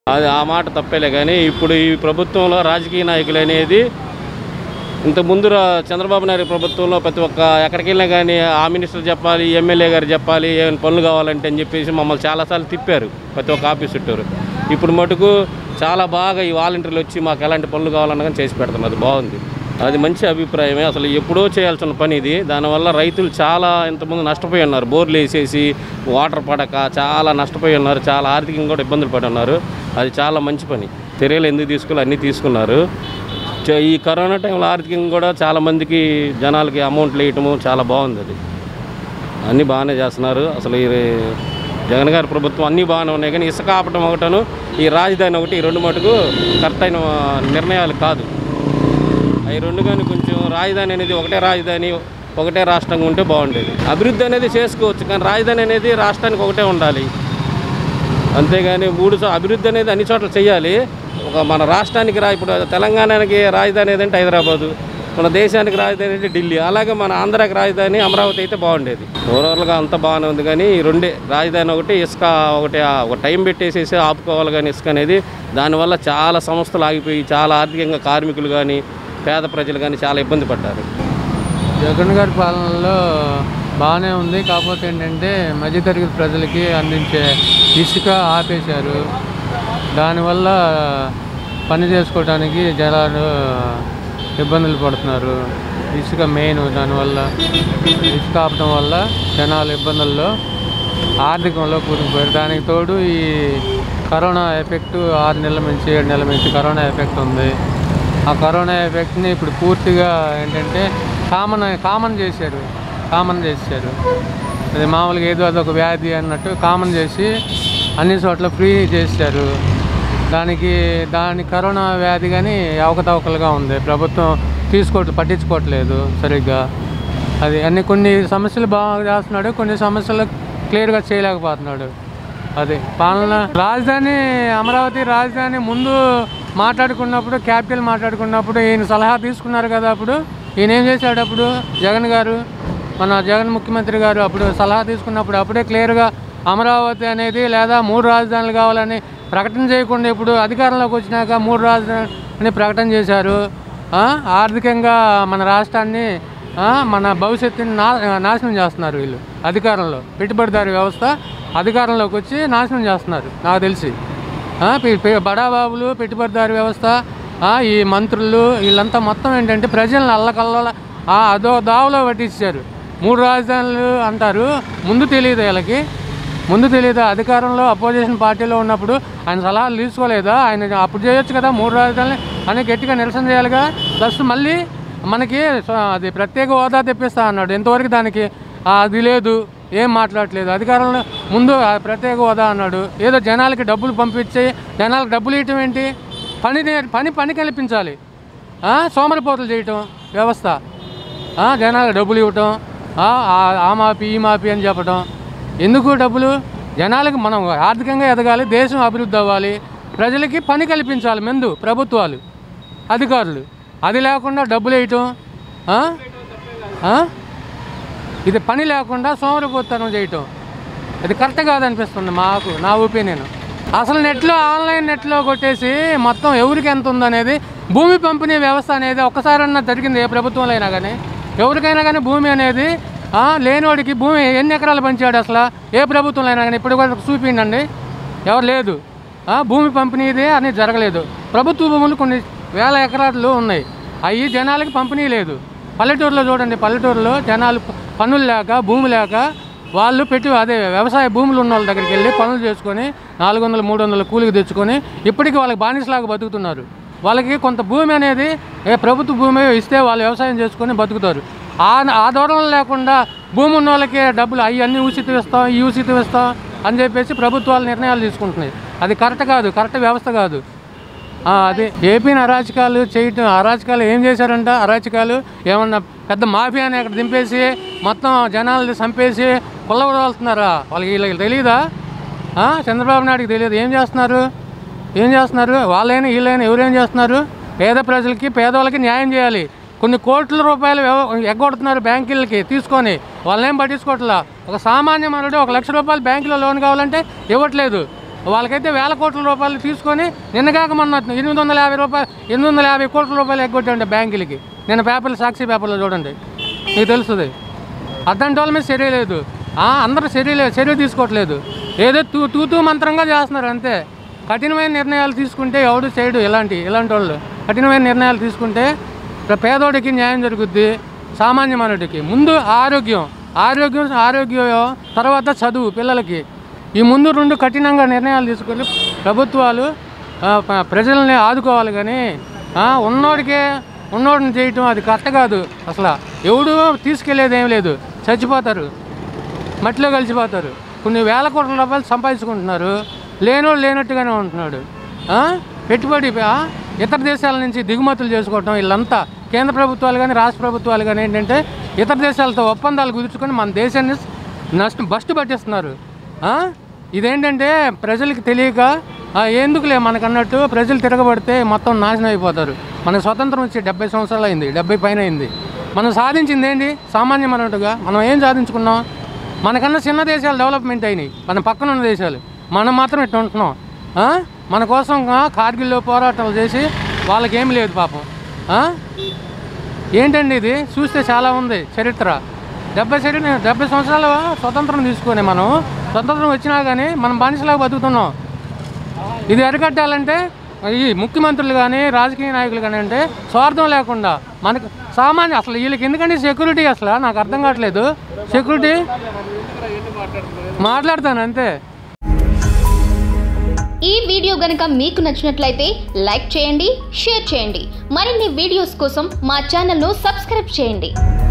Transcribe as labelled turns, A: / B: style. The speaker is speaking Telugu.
A: అది ఆ మాట తప్పేలే కానీ ఇప్పుడు ఈ ప్రభుత్వంలో రాజకీయ నాయకులు అనేది ఇంతకుముందు రా- చంద్రబాబు నాయుడు ప్రభుత్వంలో ప్రతి ఒక్క ఎక్కడికి వెళ్ళినా కానీ ఆ మినిస్టర్ చెప్పాలి ఈ ఎమ్మెల్యే గారు చెప్పాలి ఏమైనా పనులు కావాలంటే అని చెప్పేసి మమ్మల్ని చాలాసార్లు తిప్పారు ప్రతి ఒక్క ఆఫీస్ చుట్టూరు ఇప్పుడు మటుకు చాలా బాగా ఈ వాలంటీర్లు వచ్చి మాకు ఎలాంటి పనులు కావాలన్నా కానీ చేసి పెడుతున్నారు అది బాగుంది అది మంచి అభిప్రాయమే అసలు ఎప్పుడో చేయాల్సిన పని ఇది దానివల్ల రైతులు చాలా ఇంతకుముందు నష్టపోయి ఉన్నారు బోర్లు వేసేసి వాటర్ పడక చాలా నష్టపోయి ఉన్నారు చాలా ఆర్థికంగా కూడా ఇబ్బందులు పడి ఉన్నారు అది చాలా మంచి పని చర్యలు ఎందుకు తీసుకోవాలి అన్నీ తీసుకున్నారు చ- ఈ కరోనా టైంలో ఆర్థికంగా కూడా చాలా మందికి జనాలకి అమౌంట్లు వేయటము చాలా బాగుంది అది అన్నీ బాగానే చేస్తున్నారు అసలు ఈ జగన్ గారి ప్రభుత్వం అన్నీ బాగానే ఉన్నాయి కానీ ఇసుక ఆపటం ఒకటను ఈ రాజధాని ఒకటి ఈ రెండు మటుకు కరెక్ట్ అయిన నిర్ణయాలు కాదు అవి రెండు కానీ కొంచెం రాజధాని అనేది ఒకటే రాజధాని ఒకటే రాష్ట్రంగా ఉంటే బాగుండేది అభివృద్ధి అనేది చేసుకోవచ్చు కానీ రాజధాని అనేది రాష్ట్రానికి ఒకటే ఉండాలి అంతేగాని మూడు చో- అభివృద్ధి అనేది అన్ని చోట్ల చేయాలి ఒక మన రాష్ట్రానికి రా ఇప్పుడు తెలంగాణకి రాజధాని ఏదంటే హైదరాబాదు మన దేశానికి రాజధాని అంటే ఢిల్లీ అలాగే మన ఆంధ్రాకి రాజధాని అమరావతి అయితే బాగుండేది ఓవరాల్గా అంత బాగానే ఉంది కానీ ఈ రెండే రాజధాని ఒకటి ఇసుక ఒకటి ఆ ఒక టైం పెట్టేసేసి ఆపుకోవాలి కానీ ఇసుక అనేది దానివల్ల చాలా సంస్థలు ఆగిపోయి చాలా ఆర్థికంగా కార్మికులు కానీ పేద ప్రజలు కానీ చాలా ఇబ్బంది పడ్డారు
B: జగన్ గారి పాలనలో బాగానే ఉంది కాకపోతే ఏంటంటే మధ్యతరగతి ప్రజలకి అందించే ఇసుక ఆపేశారు దానివల్ల పని చేసుకోవడానికి జనాలు ఇబ్బందులు పడుతున్నారు ఇసుక మెయిన్ దానివల్ల ఇసుక ఆపడం వల్ల జనాలు ఇబ్బందుల్లో ఆర్థికంలో కూరుకుపోయారు దానికి తోడు ఈ కరోనా ఎఫెక్ట్ ఆరు నెలల నుంచి ఏడు నెలల నుంచి కరోనా ఎఫెక్ట్ ఉంది ఆ కరోనా ఎఫెక్ట్ని ఇప్పుడు పూర్తిగా ఏంటంటే కామన్ కామన్ చేశారు కామన్ చేశారు అది మామూలుగా ఏదో అదొక వ్యాధి అన్నట్టు కామన్ చేసి అన్ని చోట్ల ఫ్రీ చేశారు దానికి దాని కరోనా వ్యాధి కానీ అవకతవకలుగా ఉంది ప్రభుత్వం తీసుకోవట్లేదు పట్టించుకోవట్లేదు సరిగ్గా అది అన్ని కొన్ని సమస్యలు బాగా చేస్తున్నాడు కొన్ని సమస్యలు క్లియర్గా చేయలేకపోతున్నాడు అది పాలన రాజధాని అమరావతి రాజధాని ముందు మాట్లాడుకున్నప్పుడు క్యాపిటల్ మాట్లాడుకున్నప్పుడు ఈయన సలహా తీసుకున్నారు కదా అప్పుడు ఈయన ఏం చేశాడు అప్పుడు జగన్ గారు మన జగన్ ముఖ్యమంత్రి గారు అప్పుడు సలహా తీసుకున్నప్పుడు అప్పుడే క్లియర్గా అమరావతి అనేది లేదా మూడు రాజధానులు కావాలని ప్రకటన చేయకుండా ఇప్పుడు అధికారంలోకి వచ్చినాక మూడు రాజధాని ప్రకటన చేశారు ఆ, ఆర్థికంగా మన రాష్ట్రాన్ని ఆ, మన భవిష్యత్తుని నా నాశనం చేస్తున్నారు వీళ్ళు అధికారంలో పెట్టుబడిదారు వ్యవస్థ అధికారంలోకి వచ్చి నాశనం చేస్తున్నారు నాకు తెలిసి ఆ, పి- పి- బడాబాబులు పెట్టుబడిదారు వ్యవస్థ ఆ, ఈ మంత్రులు వీళ్ళంతా మొత్తం ఏంటంటే ప్రజలను అల్లకల్ల ఆ, అదో దావలో పట్టించారు మూడు రాజధానులు అంటారు ముందు తెలియదు వీళ్ళకి ముందు తెలియదు అధికారంలో అపోజిషన్ పార్టీలో ఉన్నప్పుడు ఆయన సలహాలు తీసుకోలేదా ఆయన అప్పుడు చేయొచ్చు కదా మూడు రాజధానులు అని గట్టిగా నిరసన చేయాలిగా ప్లస్ మళ్ళీ మనకి స- అది ప్రత్యేక హోదా తెప్పిస్తా అన్నాడు ఎంతవరకు దానికి ఆ, అది లేదు ఏం మాట్లాడట్లేదు అధికారంలో ముందు ఆ ప్రత్యేక హోదా అన్నాడు ఏదో జనాలకి డబ్బులు పంపించి జనాలకు డబ్బులు ఇవ్వటం ఏంటి పని నే- పని పని కల్పించాలి ఆ, సోమరిపోతులు చేయటం వ్యవస్థ ఆ, జనాలకు డబ్బులు ఇవ్వటం ఆ, ఆ- ఆ మాపి ఈ మాపి అని చెప్పటం ఎందుకు డబ్బులు జనాలకు మనం ఆర్థికంగా ఎదగాలి దేశం అభివృద్ధి అవ్వాలి ప్రజలకి పని కల్పించాలి ముందు ప్రభుత్వాలు అధికారులు అది లేకుండా డబ్బులు వేయటం ఆ? ఆ? ఇది పని లేకుండా సోమరిపోతనం చేయటం ఇది కరెక్ట్ కాదనిపిస్తుంది మాకు నా ఒపీనియన్ అసలు నెట్లో ఆన్లైన్ నెట్లో కొట్టేసి మొత్తం ఎవరికి ఎంత ఉందనేది భూమి పంపిణీ వ్యవస్థ అనేది ఒక్కసారన్నా జరిగింది ఏ ప్రభుత్వంలో అయినా కానీ ఎవరికైనా కానీ భూమి అనేది ఆ, లేనివాడికి భూమి ఎన్ని ఎకరాలు పంచాడు అసలు ఏ ప్రభుత్వంలో అయినా కానీ ఇప్పుడు కూడా చూపించండి ఎవరు లేదు ఆ, భూమి పంపిణీది అని జరగలేదు ప్రభుత్వ భూములు కొన్ని వేల ఎకరాలు ఉన్నాయి అవి జనాలకి పంపిణీ లేదు పల్లెటూరులో చూడండి పల్లెటూరులో జనాలు ప- పనులు లేక భూమి లేక వాళ్ళు పెట్టి అదే వ్యవసాయ భూములు ఉన్న వాళ్ళ దగ్గరికి వెళ్ళి పనులు చేసుకొని నాలుగు వందలు మూడు వందలు కూలికి తెచ్చుకొని ఇప్పటికీ వాళ్ళకి బానిసలాగా బతుకుతున్నారు వాళ్ళకి కొంత భూమి అనేది ఏ ప్రభుత్వ భూమి ఇస్తే వాళ్ళు వ్యవసాయం చేసుకొని బతుకుతారు ఆ ఆ ధోరణి లేకుండా భూమి ఉన్న వాళ్ళకి డబ్బులు అవి అన్నీ ఉచితం ఇస్తాం ఈ ఉచితం ఇస్తాం అని చెప్పేసి ప్రభుత్వాలు నిర్ణయాలు తీసుకుంటున్నాయి అది కరెక్ట్ కాదు కరెక్ట్ వ్యవస్థ కాదు ఆ, అది ఏపీని అరాచకాలు చేయటం అరాచకాలు ఏం చేశారంట అరాచకాలు ఏమన్నా పెద్ద మాఫియాని అక్కడ దింపేసి మొత్తం జనాల్ని చంపేసి కొల్లగొడుతున్నారా వాళ్ళకి వీళ్ళకి తెలియదా ఆ, చంద్రబాబు నాయుడుకి తెలియదు ఏం చేస్తున్నారు ఏం చేస్తున్నారు వాళ్ళైనా వీళ్ళైనా ఎవరేం చేస్తున్నారు పేద ప్రజలకి పేదవాళ్ళకి న్యాయం చేయాలి కొన్ని కోట్ల రూపాయలు ఎవ- ఎగ్గొడుతున్నారు బ్యాంకులకి తీసుకొని వాళ్ళేం పట్టించుకోవట్లా ఒక సామాన్య మనుడు ఒక లక్ష రూపాయలు బ్యాంకులో లోన్ కావాలంటే ఇవ్వట్లేదు వాళ్ళకైతే వేల కోట్ల రూపాయలు తీసుకొని నిన్నగాక మొన్న ఎనిమిది వందల యాభై రూపాయలు ఎనిమిది వందల యాభై కోట్ల రూపాయలు ఎగ్గొట్టండి బ్యాంకులకి నిన్న పేపర్లు సాక్షి పేపర్లో చూడండి మీకు తెలుస్తుంది అర్థంటి వాళ్ళ మీద చర్య లేదు ఆ, అందరూ చర్య లేదు చర్య తీసుకోవట్లేదు ఏదో తూ తూతూ మంత్రంగా చేస్తున్నారు అంతే కఠినమైన నిర్ణయాలు తీసుకుంటే ఎవడు చేయడు ఇలాంటి ఇలాంటి వాళ్ళు కఠినమైన నిర్ణయాలు తీసుకుంటే ప్ర- పేదోడికి న్యాయం జరుగుద్ది సామాన్య మానవుడికి ముందు ఆరోగ్యం ఆరోగ్యం ఆరోగ్యం తర్వాత చదువు పిల్లలకి ఈ ముందు రెండు కఠినంగా నిర్ణయాలు తీసుకొని ప్రభుత్వాలు ఆ, ప- ప్రజల్ని ఆదుకోవాలి కానీ ఆ, ఉన్నోడికే ఉన్నోడిని చేయటం అది కరెక్ట్ కాదు అసలు ఎవడు తీసుకెళ్లేది ఏం లేదు చచ్చిపోతారు మట్టిలో కలిసిపోతారు కొన్ని వేల కోట్ల రూపాయలు సంపాదించుకుంటున్నారు లేనోడు లేనట్టుగానే ఉంటున్నాడు ఆ? పెట్టుబడి ఆ? ఇతర దేశాల నుంచి దిగుమతులు చేసుకోవటం వీళ్ళంతా కేంద్ర ప్రభుత్వాలు కానీ రాష్ట్ర ప్రభుత్వాలు కానీ ఏంటంటే ఇతర దేశాలతో ఒప్పందాలు కుదుర్చుకొని మన దేశాన్ని నష్టం బస్టు పట్టిస్తున్నారు ఆ? ఇదేంటంటే ప్రజలకి తెలియక ఆ, ఎందుకులే మనకన్నట్టు ప్రజలు తిరగబడితే మొత్తం నాశనం అయిపోతారు మనకు స్వతంత్రం వచ్చి డెబ్బై సంవత్సరాలు అయింది డెబ్బై పైన అయింది మనం సాధించింది ఏంటి సామాన్యం అన్నట్టుగా మనం ఏం సాధించుకున్నాం మనకన్నా చిన్న దేశాలు డెవలప్మెంట్ అయినాయి మన పక్కన ఉన్న దేశాలు మనం మాత్రం ఇట్లా ఉంటున్నాం ఆ? మన కోసం ఆ, కార్గిల్లో పోరాటాలు చేసి వాళ్ళకేం లేదు పాపం ఆ? ఏంటండి ఇది చూస్తే చాలా ఉంది చరిత్ర డెబ్బై చరిత్ర డెబ్బై సంవత్సరాల స్వతంత్రం తీసుకొని మనం స్వతంత్రం వచ్చినా కానీ మనం బానిసలాగా బతుకుతున్నాం ఇది అరికట్టాలంటే ఈ ముఖ్యమంత్రులు కానీ రాజకీయ నాయకులు కానీ అంటే స్వార్థం లేకుండా మనకు సామాన్య అసలు వీళ్ళకి ఎందుకంటే సెక్యూరిటీ అసలు నాకు అర్థం కావట్లేదు సెక్యూరిటీ మాట్లాడతాను అంతే
C: ఈ వీడియో గనుక మీకు నచ్చినట్లయితే లైక్ చేయండి షేర్ చేయండి మరిన్ని వీడియోస్ కోసం మా ఛానల్ను సబ్స్క్రైబ్ చేయండి